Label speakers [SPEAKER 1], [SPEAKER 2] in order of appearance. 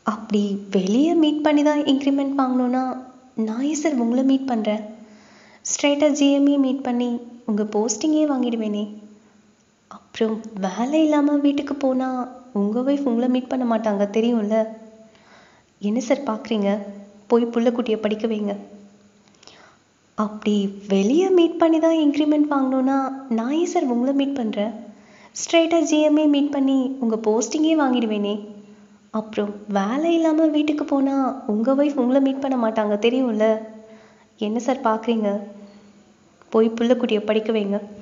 [SPEAKER 1] அப்படி வெளியே மீட் பண்ணி தான் இன்க்ரிமெண்ட் வாங்கணுன்னா நான் ஏன் சார் உங்களை மீட் பண்ணுறேன் ஸ்ட்ரைட்டாக ஜிஎம்ஏ மீட் பண்ணி உங்கள் போஸ்டிங்கே வாங்கிடுவேனே அப்புறம் வேலை இல்லாமல் வீட்டுக்கு போனால் உங்கள் ஒய்ஃப் உங்களை மீட் பண்ண மாட்டாங்க தெரியும்ல என்ன சார் பார்க்குறீங்க போய் புள்ளக்குட்டியை படிக்க வைங்க அப்படி வெளியே மீட் பண்ணி தான் இன்க்ரிமெண்ட் வாங்கணுன்னா நான் ஏன் சார் உங்களை மீட் பண்ணுறேன் ஸ்ட்ரைட்டாக ஜிஎம்ஏ மீட் பண்ணி உங்கள் போஸ்டிங்கே வாங்கிடுவேனே அப்புறம் வேலை இல்லாமல் வீட்டுக்கு போனால் உங்கள் ஒய்ஃப் உங்களை மீட் பண்ண மாட்டாங்க தெரியும்ல என்ன சார் பார்க்குறீங்க போய் புள்ளக்குட்டியை படிக்க வைங்க